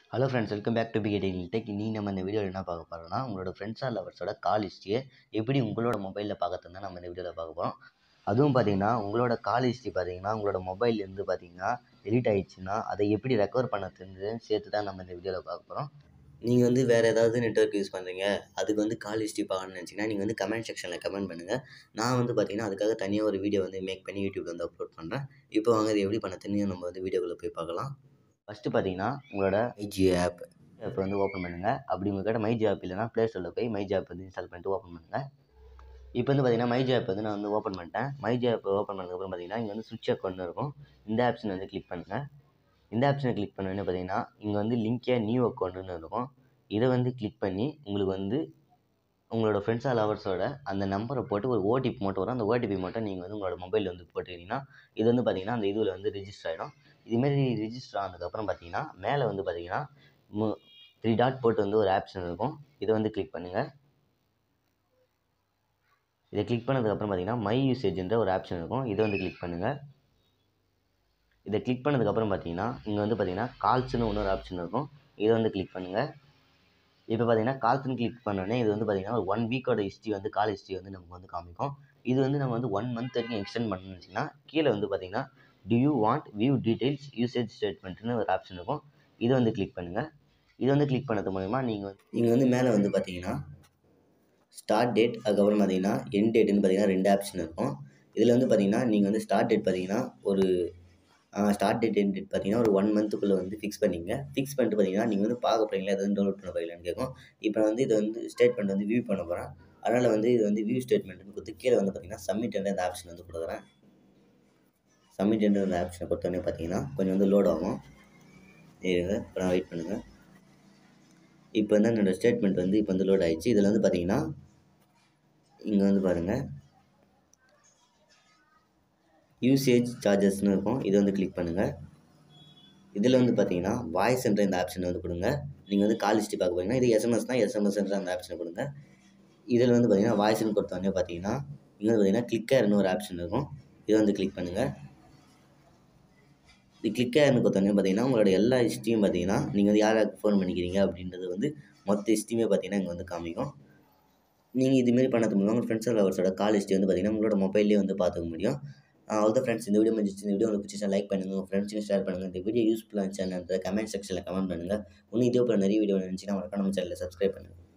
hello friends welcome back to PK daily tech இன்றைக்கி நம்ம இந்த வீடியோவில் என்ன பார்க்க போகிறோம்னா உங்களோட ஃப்ரெண்ட்ஸ் ஆர் லவர்ஸோட கால் ஹிஸ்ட்ரியை எப்படி உங்களோட மொபைலில் பார்க்கறது தான் நம்ம இந்த வீடியோவில் பார்க்க போகிறோம் அதுவும் பார்த்தீங்கன்னா உங்களோட கால் ஹிஸ்ட்ரி பார்த்தீங்கன்னா உங்களோட மொபைல்லேருந்து பார்த்தீங்கன்னா டெலிட் ஆயிடுச்சுன்னா அதை எப்படி ரெக்கவர் பண்ண தெரிஞ்சதுன்னு சேர்த்து தான் நம்ம இந்த வீடியோவில் பார்க்க போகிறோம் நீங்கள் வந்து வேறு ஏதாவது நெட்ஒர்க் யூஸ் பண்ணுறீங்க அதுக்கு வந்து கால் ஹிஸ்ட்ரி பார்க்கணும்னு நினச்சிங்கன்னா நீங்கள் வந்து கமெண்ட் செக்ஷனில் கமெண்ட் பண்ணுங்கள் நான் வந்து பார்த்தீங்கன்னா அதுக்காக தனியாக ஒரு வீடியோ வந்து மேக் பண்ணி யூடியூப்ல வந்து அப்லோட் பண்ணுறேன் இப்போ வாங்க இது எப்படி பண்ண தெரியும் நம்ம வந்து வீடியோக்குள்ளே போய் பார்க்கலாம் ஃபஸ்ட்டு பார்த்தீங்கன்னா உங்களோட மைஜி ஆப் ஆப் வந்து ஓப்பன் பண்ணுங்கள் அப்படி உங்கள்கிட்ட மைஜி ஆப் இல்லைனா ப்ளே ஸ்டோரில் போய் மைஜி ஆப் வந்து இன்ஸ்டால் பண்ணிட்டு ஓப்பன் பண்ணுங்கள் இப்போ வந்து பார்த்தீங்கன்னா மைஜி ஆப் வந்து நான் வந்து ஓப்பன் பண்ணிட்டேன் மைஜி ஆப் ஓப்பன் பண்ணதுக்கப்புறம் பார்த்தீங்கன்னா இங்கே வந்து சுவிட்ச் அக்கௌண்ட் இருக்கும் இந்த ஆப்ஷன் வந்து கிளிக் பண்ணுங்கள் இந்த ஆப்ஷனை கிளிக் பண்ணோன்னே பார்த்தீங்கன்னா இங்கே வந்து லிங்கே நியூ அக்கௌண்ட்டுன்னு இருக்கும் இதை வந்து கிளிக் பண்ணி உங்களுக்கு வந்து உங்களோட ஃப்ரெண்ட்ஸ் ஆர் லவர்ஸோட அந்த நம்பரை போட்டு ஒரு ஓடிபி மட்டும் வரும் அந்த ஓடிபி மட்டும் நீங்கள் வந்து உங்களோட மொபைலில் வந்து போட்டுக்கிட்டிங்கன்னா இது வந்து பார்த்தீங்கன்னா அந்த இதுவில் வந்து ரிஜிஸ்டர் ஆகிடும் இதுமாரி ரிஜிஸ்டர் ஆனதுக்கப்புறம் பார்த்தீங்கன்னா மேலே வந்து பார்த்தீங்கன்னா த்ரீ டாட் போட்டு வந்து ஒரு ஆப்ஷன் இருக்கும் இதை வந்து கிளிக் பண்ணுங்கள் இதை கிளிக் பண்ணதுக்கப்புறம் பார்த்தீங்கன்னா மை யூசேஜ்ன்ற ஒரு ஆப்ஷன் இருக்கும் இதை வந்து கிளிக் பண்ணுங்கள் இதை கிளிக் பண்ணதுக்கப்புறம் பார்த்தீங்கன்னா இங்கே வந்து பார்த்தீங்கன்னா கால்ஸ்னு இன்னொரு ஆப்ஷன் இருக்கும் இதை வந்து கிளிக் பண்ணுங்கள் இப்போ பார்த்தீங்கன்னா கால்ஸ்னு கிளிக் பண்ணோடனே இது வந்து பார்த்தீங்கன்னா ஒரு ஒன் வீக்கோட ஹிஸ்ட்ரி வந்து கால் ஹிஸ்ட்ரி வந்து நமக்கு வந்து காமிக்கும் இது வந்து நம்ம வந்து ஒன் மந்த் வரைக்கும் எக்ஸ்டெண்ட் பண்ணணும்னு வச்சிங்கன்னா கீழே வந்து பார்த்தீங்கன்னா do you want view details usage ஸ்டேட்மெண்ட்னு ஒரு ஆப்ஷன் இருக்கும் இதை வந்து கிளிக் பண்ணுங்கள் இது வந்து கிளிக் பண்ணது மூலிமா நீங்கள் வந்து நீங்கள் வந்து மேலே வந்து பார்த்தீங்கன்னா ஸ்டார்ட் டேட் அதுக்கப்புறம் பார்த்தீங்கன்னா என் டேட்டுன்னு பார்த்தீங்கன்னா ரெண்டு ஆப்ஷன் இருக்கும் இதில் வந்து பார்த்தீங்கன்னா நீங்கள் வந்து ஸ்டார்ட் டேட் பார்த்தீங்கன்னா ஒரு ஸ்டார்ட் டேட் என் டேட் பார்த்தீங்கன்னா ஒரு ஒன் மந்த்துக்குள்ளே வந்து ஃபிக்ஸ் பண்ணிங்க ஃபிக்ஸ் பண்ணிட்டு பார்த்தீங்கன்னா நீங்கள் வந்து பார்க்க போகிறீங்களா எதாவது டவுன்லோட் பண்ண போகிறீங்களான்னு கேட்கும் இப்போ வந்து இதை வந்து ஸ்டேட்மெண்ட் வந்து வியூ பண்ண போகிறேன் அதனால் வந்து இது வந்து வியூ ஸ்டேட்மெண்ட்னு கொடுத்து கீழே வந்து பார்த்தீங்கன்னா சப்மிட் என்ற அந்த ஆப்ஷன் வந்து கொடுக்குறேன் சப்மிட் என்ற அந்த ஆப்ஷனை கொடுத்தோடனே பார்த்தீங்கன்னா கொஞ்சம் வந்து லோட் ஆகும் இருங்க இப்போ நான் வெயிட் பண்ணுங்கள் இப்போ வந்து என்னோடய ஸ்டேட்மெண்ட் வந்து இப்போ வந்து லோட் ஆகிடுச்சு இதில் வந்து பார்த்தீங்கன்னா இங்கே வந்து பாருங்கள் யூசேஜ் சார்ஜஸ்னு இருக்கும் இதை வந்து கிளிக் பண்ணுங்கள் இதில் வந்து பார்த்தீங்கன்னா வாய்ஸ் என்ற இந்த ஆப்ஷனை வந்து கொடுங்க நீங்கள் வந்து கால் ஹிஸ்ட்ரி பார்க்க போகிறீங்கன்னா இது எஸ்எம்எஸ் தான் எஸ்எம்எஸ்ன்ற அந்த ஆப்ஷனை கொடுங்க இதில் வந்து பார்த்தீங்கன்னா வாய்ஸ்னு கொடுத்தோடனே பார்த்தீங்கன்னா இங்கே வந்து பார்த்தீங்கன்னா கிளிக்கர்னு ஒரு ஆப்ஷன் இருக்கும் இதை வந்து கிளிக் பண்ணுங்கள் இது கிளிக்கர்னு கொடுத்தோடனே பார்த்தீங்கன்னா உங்களோட எல்லா ஹிஸ்ட்ரியும் பார்த்தீங்கன்னா நீங்கள் வந்து யாராருக்கு ஃபோன் பண்ணிக்கிறீங்க அப்படின்றது வந்து மொத்த ஹிஸ்ட்ரியுமே பார்த்தீங்கன்னா இங்கே வந்து காமிக்கும் நீங்கள் இதுமாரி பண்ணது மூலம் உங்கள் ஃப்ரெண்ட்ஸ் லவர்ஸோட கால் ஹிஸ்ட்ரி வந்து பார்த்தீங்கன்னா உங்களோட மொபைல்லேயே வந்து பார்த்துக்க முடியும் அவ்வளோ ஃப்ரெண்ட்ஸ் இந்த வீடியோ முடிஞ்சிச்சு இந்த வீடியோ உங்களுக்கு பிடிச்சா லைக் பண்ணுங்கள் உங்கள் ஃப்ரெண்ட்ஸுக்கு ஷேர் பண்ணுங்கள் இந்த வீடியோ யூஸ்ஃபுல்லாக இருந்துச்சு கமெண்ட் செக்ஷனில் கமெண்ட் பண்ணுங்கள் இன்னும் இதே போல் நிறைய வீடியோ இருந்துச்சுன்னா மறக்காம நம்ம சேனலில் சப்ஸ்கிரைப் பண்ணுங்கள்